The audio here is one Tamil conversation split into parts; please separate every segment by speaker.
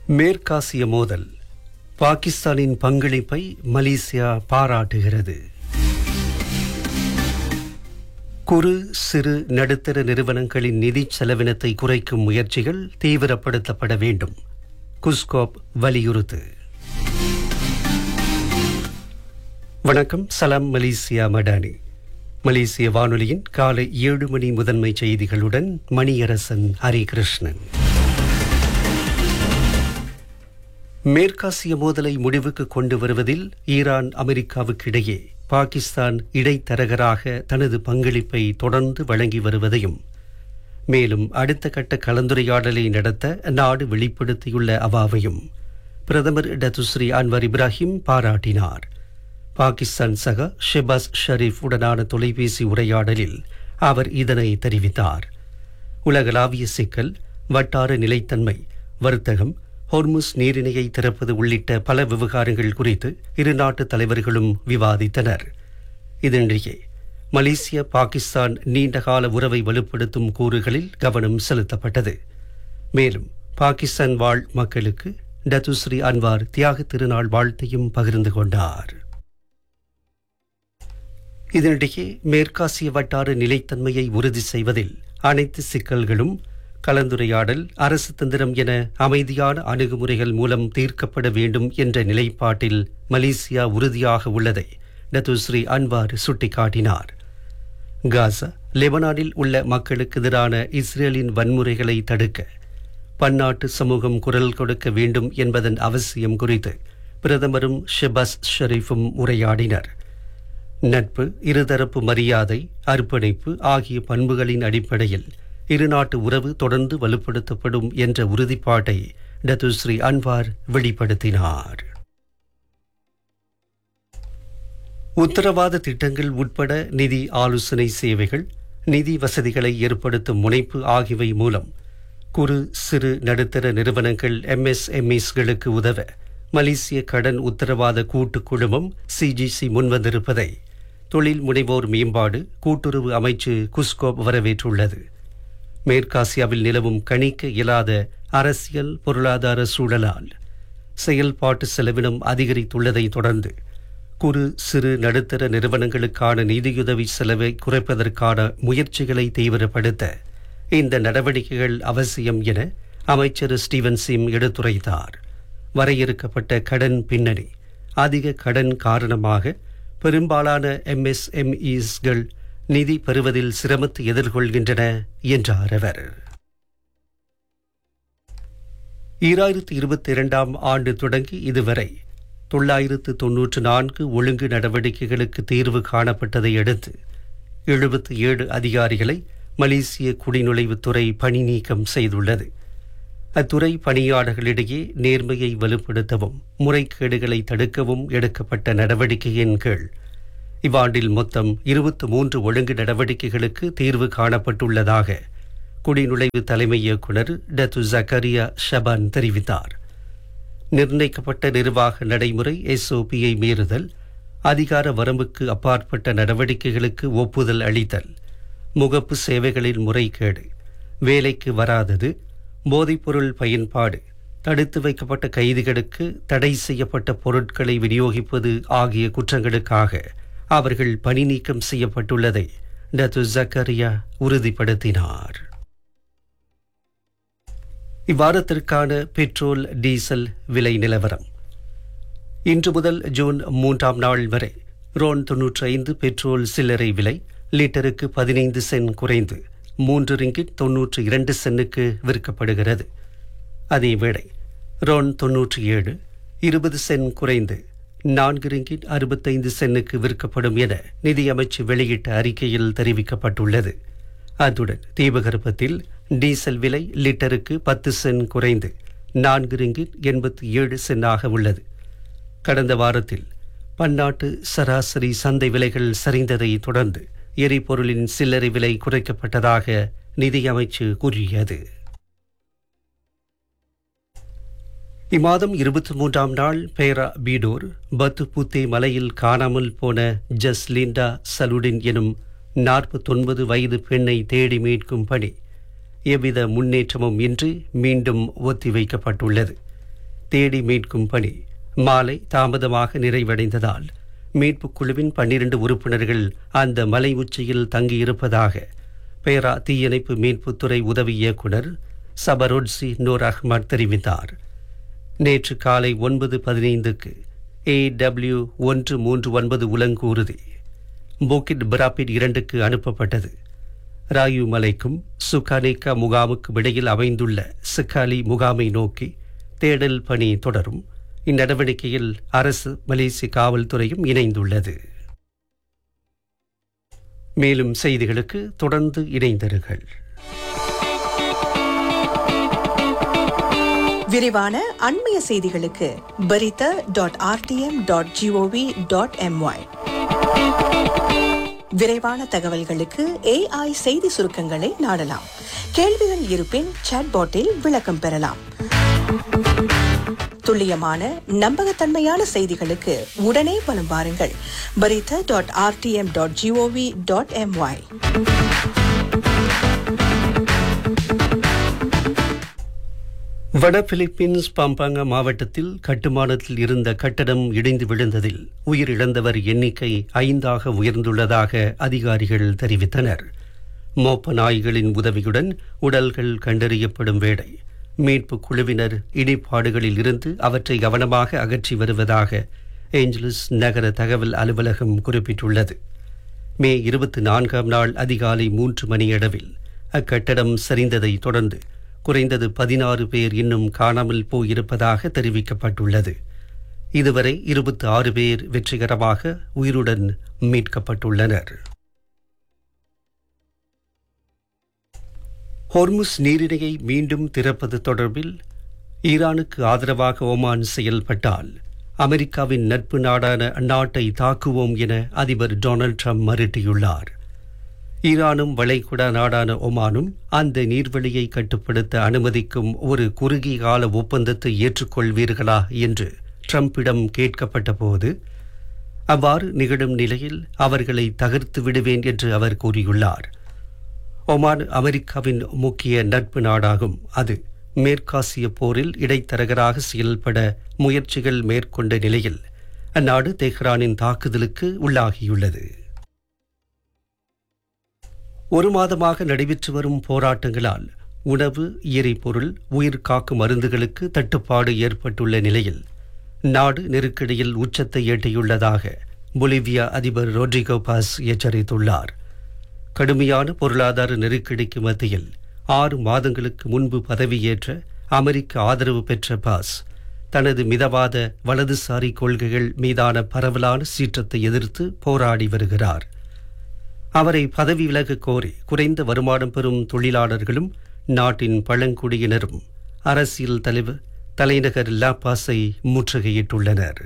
Speaker 1: மேற்காசிய மோதல் பாகிஸ்தானின் பங்களிப்பை மலேசியா பாராட்டுகிறது குறு சிறு நடுத்தர நிறுவனங்களின் நிதி செலவினத்தை குறைக்கும் முயற்சிகள் தீவிரப்படுத்தப்பட வேண்டும் குஸ்கோப் வலியுறுத்து வணக்கம் சலாம் மலேசியா மடானி மலேசிய வானொலியின் காலை ஏழு மணி முதன்மை செய்திகளுடன் மணியரசன் ஹரிகிருஷ்ணன் மேற்காசிய மோதலை முடிவுக்கு கொண்டு வருவதில் ஈரான் அமெரிக்காவுக்கு இடையே பாகிஸ்தான் இடைத்தரகராக தனது பங்களிப்பை தொடர்ந்து வழங்கி வருவதையும் மேலும் அடுத்த கட்ட கலந்துரையாடலை நடத்த நாடு வெளிப்படுத்தியுள்ள அவாவையும் பிரதமர் டத்துஸ்ரீ அன்வர் இப்ராஹிம் பாராட்டினார் பாகிஸ்தான் சக ஷெபாஸ் ஷரீஃப் உடனான தொலைபேசி உரையாடலில் அவர் இதனை தெரிவித்தார் உலகளாவிய சிக்கல் வட்டார நிலைத்தன்மை வர்த்தகம் ஹொர்முஸ் நீரிணையை திறப்பது உள்ளிட்ட பல விவகாரங்கள் குறித்து இரு நாட்டு தலைவர்களும் விவாதித்தனர் இதனிடையே மலேசிய பாகிஸ்தான் நீண்டகால உறவை வலுப்படுத்தும் கூறுகளில் கவனம் செலுத்தப்பட்டது மேலும் பாகிஸ்தான் வாழ் மக்களுக்கு டத்துஸ்ரீ அன்வார் தியாக திருநாள் வாழ்த்தையும் பகிர்ந்து கொண்டார் இதனிடையே மேற்காசிய வட்டார நிலைத்தன்மையை உறுதி செய்வதில் அனைத்து சிக்கல்களும் கலந்துரையாடல் அரசு தந்திரம் என அமைதியான அணுகுமுறைகள் மூலம் தீர்க்கப்பட வேண்டும் என்ற நிலைப்பாட்டில் மலேசியா உறுதியாக உள்ளதை டத்துஸ்ரீ அன்வார் சுட்டிக்காட்டினார் காசா லெபனானில் உள்ள மக்களுக்கு எதிரான இஸ்ரேலின் வன்முறைகளை தடுக்க பன்னாட்டு சமூகம் குரல் கொடுக்க வேண்டும் என்பதன் அவசியம் குறித்து பிரதமரும் ஷெபாஸ் ஷெரீஃபும் உரையாடினர் நட்பு இருதரப்பு மரியாதை அர்ப்பணிப்பு ஆகிய பண்புகளின் அடிப்படையில் இருநாட்டு உறவு தொடர்ந்து வலுப்படுத்தப்படும் என்ற உறுதிப்பாட்டை டத்துஸ்ரீ அன்வார் வெளிப்படுத்தினார் உத்தரவாத திட்டங்கள் உட்பட நிதி ஆலோசனை சேவைகள் நிதி வசதிகளை ஏற்படுத்தும் முனைப்பு ஆகியவை மூலம் குறு சிறு நடுத்தர நிறுவனங்கள் எம்எஸ்எம்இஸ்களுக்கு உதவ மலேசிய கடன் உத்தரவாத கூட்டு குழுமம் சிஜிசி முன்வந்திருப்பதை தொழில் முனைவோர் மேம்பாடு கூட்டுறவு அமைச்சு குஸ்கோப் வரவேற்றுள்ளது மேற்காசியாவில் நிலவும் கணிக்க இயலாத அரசியல் பொருளாதார சூழலால் செயல்பாட்டு செலவினம் அதிகரித்துள்ளதை தொடர்ந்து குறு சிறு நடுத்தர நிறுவனங்களுக்கான நிதியுதவி செலவை குறைப்பதற்கான முயற்சிகளை தீவிரப்படுத்த இந்த நடவடிக்கைகள் அவசியம் என அமைச்சர் ஸ்டீவன் சிம் எடுத்துரைத்தார் வரையறுக்கப்பட்ட கடன் பின்னணி அதிக கடன் காரணமாக பெரும்பாலான எம்எஸ்எம்இஸ்கள் நிதி பெறுவதில் சிரமத்தை எதிர்கொள்கின்றன என்றார் அவர் ஈராயிரத்து இருபத்தி இரண்டாம் ஆண்டு தொடங்கி இதுவரை தொள்ளாயிரத்து தொன்னூற்று நான்கு ஒழுங்கு நடவடிக்கைகளுக்கு தீர்வு காணப்பட்டதை அடுத்து எழுபத்தி ஏழு அதிகாரிகளை மலேசிய குடிநுழைவுத்துறை பணி நீக்கம் செய்துள்ளது அத்துறை பணியாளர்களிடையே நேர்மையை வலுப்படுத்தவும் முறைகேடுகளை தடுக்கவும் எடுக்கப்பட்ட நடவடிக்கையின் கீழ் இவ்வாண்டில் மொத்தம் இருபத்தி மூன்று ஒழுங்கு நடவடிக்கைகளுக்கு தீர்வு காணப்பட்டுள்ளதாக குடிநுழைவு தலைமை இயக்குநர் டத்து ஜக்கரியா ஷபான் தெரிவித்தார் நிர்ணயிக்கப்பட்ட நிர்வாக நடைமுறை எஸ்ஓபியை மீறுதல் அதிகார வரம்புக்கு அப்பாற்பட்ட நடவடிக்கைகளுக்கு ஒப்புதல் அளித்தல் முகப்பு சேவைகளில் முறைகேடு வேலைக்கு வராதது போதைப்பொருள் பயன்பாடு தடுத்து வைக்கப்பட்ட கைதிகளுக்கு தடை செய்யப்பட்ட பொருட்களை விநியோகிப்பது ஆகிய குற்றங்களுக்காக அவர்கள் பணி நீக்கம் செய்யப்பட்டுள்ளதை டத்து ஜக்கரியா உறுதிப்படுத்தினார் இவ்வாரத்திற்கான பெட்ரோல் டீசல் விலை நிலவரம் இன்று முதல் ஜூன் மூன்றாம் நாள் வரை ரோன் தொன்னூற்றி ஐந்து பெட்ரோல் சில்லறை விலை லிட்டருக்கு பதினைந்து சென் குறைந்து மூன்று ரிங்கிட் தொன்னூற்றி இரண்டு சென்னுக்கு விற்கப்படுகிறது அதேவேளை ரோன் தொன்னூற்றி ஏழு இருபது சென் குறைந்து நான்கு ரிங்கிட் அறுபத்தைந்து சென்னுக்கு விற்கப்படும் என நிதியமைச்சு வெளியிட்ட அறிக்கையில் தெரிவிக்கப்பட்டுள்ளது அத்துடன் தீபகற்பத்தில் டீசல் விலை லிட்டருக்கு பத்து சென் குறைந்து நான்கு ரிங்கிட் எண்பத்தி ஏழு சென்னாக உள்ளது கடந்த வாரத்தில் பன்னாட்டு சராசரி சந்தை விலைகள் சரிந்ததை தொடர்ந்து எரிபொருளின் சில்லறை விலை குறைக்கப்பட்டதாக நிதியமைச்சு கூறியது இம்மாதம் இருபத்தி மூன்றாம் நாள் பேரா பீடோர் பத்து புத்தே மலையில் காணாமல் போன ஜஸ்லிண்டா சலுடின் எனும் நாற்பத்தொன்பது வயது பெண்ணை தேடி மீட்கும் பணி எவ்வித முன்னேற்றமும் இன்றி மீண்டும் ஒத்திவைக்கப்பட்டுள்ளது தேடி மீட்கும் பணி மாலை தாமதமாக நிறைவடைந்ததால் மீட்புக் குழுவின் பன்னிரண்டு உறுப்பினர்கள் அந்த மலை உச்சியில் தங்கியிருப்பதாக பேரா தீயணைப்பு மீட்புத்துறை உதவி இயக்குனர் சபரோட்சி நூர் அஹ்மத் தெரிவித்தார் நேற்று காலை ஒன்பது பதினைந்துக்கு ஏடபிள்யூ ஒன்று மூன்று ஒன்பது உலங்கூறுதி போக்கிட் பிராபிட் இரண்டுக்கு அனுப்பப்பட்டது ராயு மலைக்கும் சுகானேக்கா முகாமுக்கு இடையில் அமைந்துள்ள சிக்காலி முகாமை நோக்கி தேடல் பணி தொடரும் இந்நடவடிக்கையில் அரசு மலேசிய காவல்துறையும் இணைந்துள்ளது மேலும் செய்திகளுக்கு தொடர்ந்து இணைந்தருங்கள்
Speaker 2: விரிவான அண்மைய செய்திகளுக்கு Berita dot RTM dot G O V dot M Y விரைவான தகவல்களுக்கு ஏஐ செய்தி சுருக்கங்களை நாடலாம் கேள்விகள் இருப்பின் சாட்பாட்டில் விளக்கம் பெறலாம் துல்லியமான நம்பகத்தன்மையான செய்திகளுக்கு உடனே வலம் வாருங்கள் Berita dot RTM dot G O V dot M Y
Speaker 1: வட பிலிப்பீன்ஸ் பாம்பாங்க மாவட்டத்தில் கட்டுமானத்தில் இருந்த கட்டடம் இடிந்து விழுந்ததில் உயிரிழந்தவர் எண்ணிக்கை ஐந்தாக உயர்ந்துள்ளதாக அதிகாரிகள் தெரிவித்தனர் மோப்ப நாய்களின் உதவியுடன் உடல்கள் கண்டறியப்படும் வேளை மீட்பு குழுவினர் இடிபாடுகளில் இருந்து அவற்றை கவனமாக அகற்றி வருவதாக ஏஞ்சலஸ் நகர தகவல் அலுவலகம் குறிப்பிட்டுள்ளது மே இருபத்தி நான்காம் நாள் அதிகாலை மூன்று மணியளவில் அக்கட்டடம் சரிந்ததை தொடர்ந்து குறைந்தது பதினாறு பேர் இன்னும் காணாமல் போயிருப்பதாக தெரிவிக்கப்பட்டுள்ளது இதுவரை இருபத்தி ஆறு பேர் வெற்றிகரமாக உயிருடன் மீட்கப்பட்டுள்ளனர் ஹொர்முஸ் நீரிணையை மீண்டும் திறப்பது தொடர்பில் ஈரானுக்கு ஆதரவாக ஒமான் செயல்பட்டால் அமெரிக்காவின் நட்பு நாடான அந்நாட்டை தாக்குவோம் என அதிபர் டொனால்ட் ட்ரம்ப் மிரட்டியுள்ளார் ஈரானும் வளைகுடா நாடான ஒமானும் அந்த நீர்வழியை கட்டுப்படுத்த அனுமதிக்கும் ஒரு குறுகிய கால ஒப்பந்தத்தை ஏற்றுக்கொள்வீர்களா என்று ட்ரம்பிடம் கேட்கப்பட்ட போது அவ்வாறு நிகழும் நிலையில் அவர்களை தகர்த்து விடுவேன் என்று அவர் கூறியுள்ளார் ஒமான் அமெரிக்காவின் முக்கிய நட்பு நாடாகும் அது மேற்காசிய போரில் இடைத்தரகராக செயல்பட முயற்சிகள் மேற்கொண்ட நிலையில் அந்நாடு தெஹ்ரானின் தாக்குதலுக்கு உள்ளாகியுள்ளது ஒரு மாதமாக நடைபெற்று வரும் போராட்டங்களால் உணவு எரிபொருள் உயிர் காக்கும் மருந்துகளுக்கு தட்டுப்பாடு ஏற்பட்டுள்ள நிலையில் நாடு நெருக்கடியில் உச்சத்தை எட்டியுள்ளதாக பொலிவியா அதிபர் ரோட்ரிகோ பாஸ் எச்சரித்துள்ளார் கடுமையான பொருளாதார நெருக்கடிக்கு மத்தியில் ஆறு மாதங்களுக்கு முன்பு பதவியேற்ற அமெரிக்க ஆதரவு பெற்ற பாஸ் தனது மிதவாத வலதுசாரி கொள்கைகள் மீதான பரவலான சீற்றத்தை எதிர்த்து போராடி வருகிறார் அவரை பதவி விலக கோரி குறைந்த வருமானம் பெறும் தொழிலாளர்களும் நாட்டின் பழங்குடியினரும் அரசியல் தலைவர் தலைநகர் லாபாஸை முற்றுகையிட்டுள்ளனர்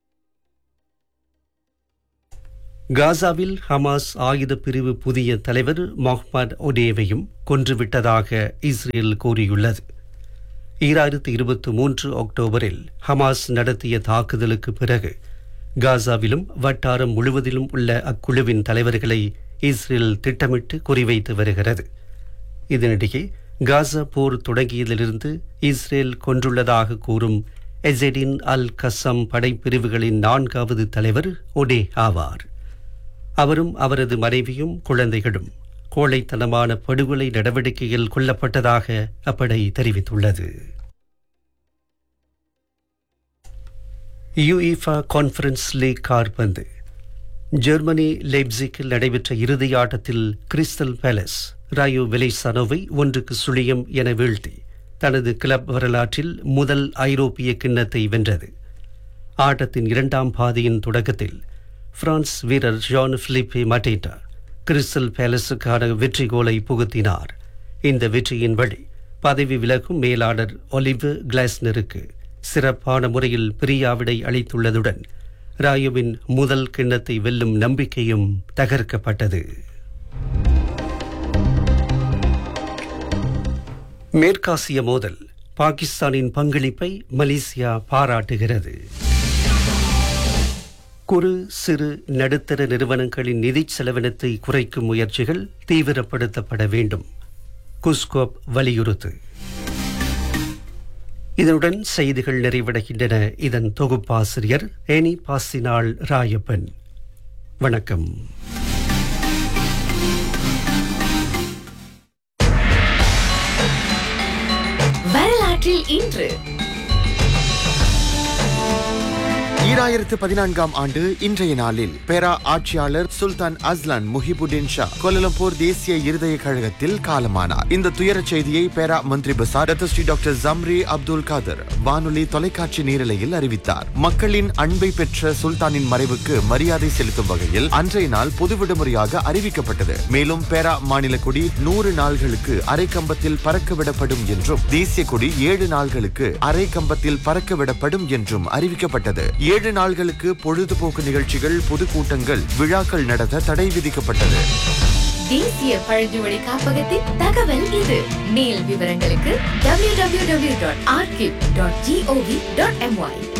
Speaker 1: காசாவில் ஹமாஸ் ஆயுத பிரிவு புதிய தலைவர் மொஹ்மத் ஒடேவையும் கொன்றுவிட்டதாக இஸ்ரேல் கூறியுள்ளது ஈராயிரத்து இருபத்தி மூன்று அக்டோபரில் ஹமாஸ் நடத்திய தாக்குதலுக்கு பிறகு காசாவிலும் வட்டாரம் முழுவதிலும் உள்ள அக்குழுவின் தலைவர்களை இஸ்ரேல் திட்டமிட்டு குறிவைத்து வருகிறது இதனிடையே காசா போர் தொடங்கியதிலிருந்து இஸ்ரேல் கொன்றுள்ளதாக கூறும் எசெடின் அல் கசம் படைப்பிரிவுகளின் நான்காவது தலைவர் ஒடே ஆவார் அவரும் அவரது மனைவியும் குழந்தைகளும் கோழைத்தனமான படுகொலை நடவடிக்கையில் கொல்லப்பட்டதாக அப்படை தெரிவித்துள்ளது யுஇஃபா கான்ஃபரன்ஸ் லீக் கார்பந்து ஜெர்மனி லெப்சிக்கில் நடைபெற்ற இறுதி ஆட்டத்தில் கிறிஸ்டல் பேலஸ் ராயோ வெலைசானோவை ஒன்றுக்கு சுழியம் என வீழ்த்தி தனது கிளப் வரலாற்றில் முதல் ஐரோப்பிய கிண்ணத்தை வென்றது ஆட்டத்தின் இரண்டாம் பாதியின் தொடக்கத்தில் பிரான்ஸ் வீரர் ஜான் பிலிப்பே மட்டேட்டா கிறிஸ்டல் பேலஸுக்கான வெற்றி கோலை புகுத்தினார் இந்த வெற்றியின் வழி பதவி விலகும் மேலாளர் ஒலிவு கிளாஸ்னருக்கு சிறப்பான முறையில் பிரியாவிடை அளித்துள்ளதுடன் ராயுவின் முதல் கிண்ணத்தை வெல்லும் நம்பிக்கையும் தகர்க்கப்பட்டது மேற்காசிய மோதல் பாகிஸ்தானின் பங்களிப்பை மலேசியா பாராட்டுகிறது குறு சிறு நடுத்தர நிறுவனங்களின் நிதி செலவினத்தை குறைக்கும் முயற்சிகள் தீவிரப்படுத்தப்பட வேண்டும் குஸ்கோப் வலியுறுத்து இதனுடன் செய்திகள் நிறைவடைகின்றன இதன் தொகுப்பாசிரியர் ஏனி பாசினாள் ராயப்பன் வணக்கம்
Speaker 3: வரலாற்றில் இன்று
Speaker 4: ஈராயிரத்து பதினான்காம் ஆண்டு இன்றைய நாளில் பெரா ஆட்சியாளர் சுல்தான் அஸ்லான் முஹிபுddin ஷா கோலலம்பூர் தேசிய இருதய கழகத்தில் காலமானார் இந்த துயரச் செய்தியை பெரா மந்திரி பசார் ரத்தஸ்ரீ டாக்டர் ஜம்ரி அப்துல் காதர் வானொலி தொலைக்காட்சி நேரலையில் அறிவித்தார் மக்களின் அன்பை பெற்ற சுல்தானின் மறைவுக்கு மரியாதை செலுத்தும் வகையில் அன்றைய நாள் பொது விடுமுறையாக அறிவிக்கப்பட்டது மேலும் பெரா மாநில கொடி நூறு நாள்களுக்கு அரை கம்பத்தில் பறக்க விடப்படும் என்றும் தேசிய கொடி ஏழு நாள்களுக்கு அரை கம்பத்தில் பறக்க விடப்படும் என்றும் அறிவிக்கப்பட்டது ஏழு நாள்களுக்கு பொழுதுபோக்கு நிகழ்ச்சிகள் பொதுக்கூட்டங்கள் விழாக்கள் நடத்த தடை விதிக்கப்பட்டது
Speaker 3: தேசிய பழங்குடி காப்பகத்தின் தகவல் இது மேல் விவரங்களுக்கு www.archive.gov.my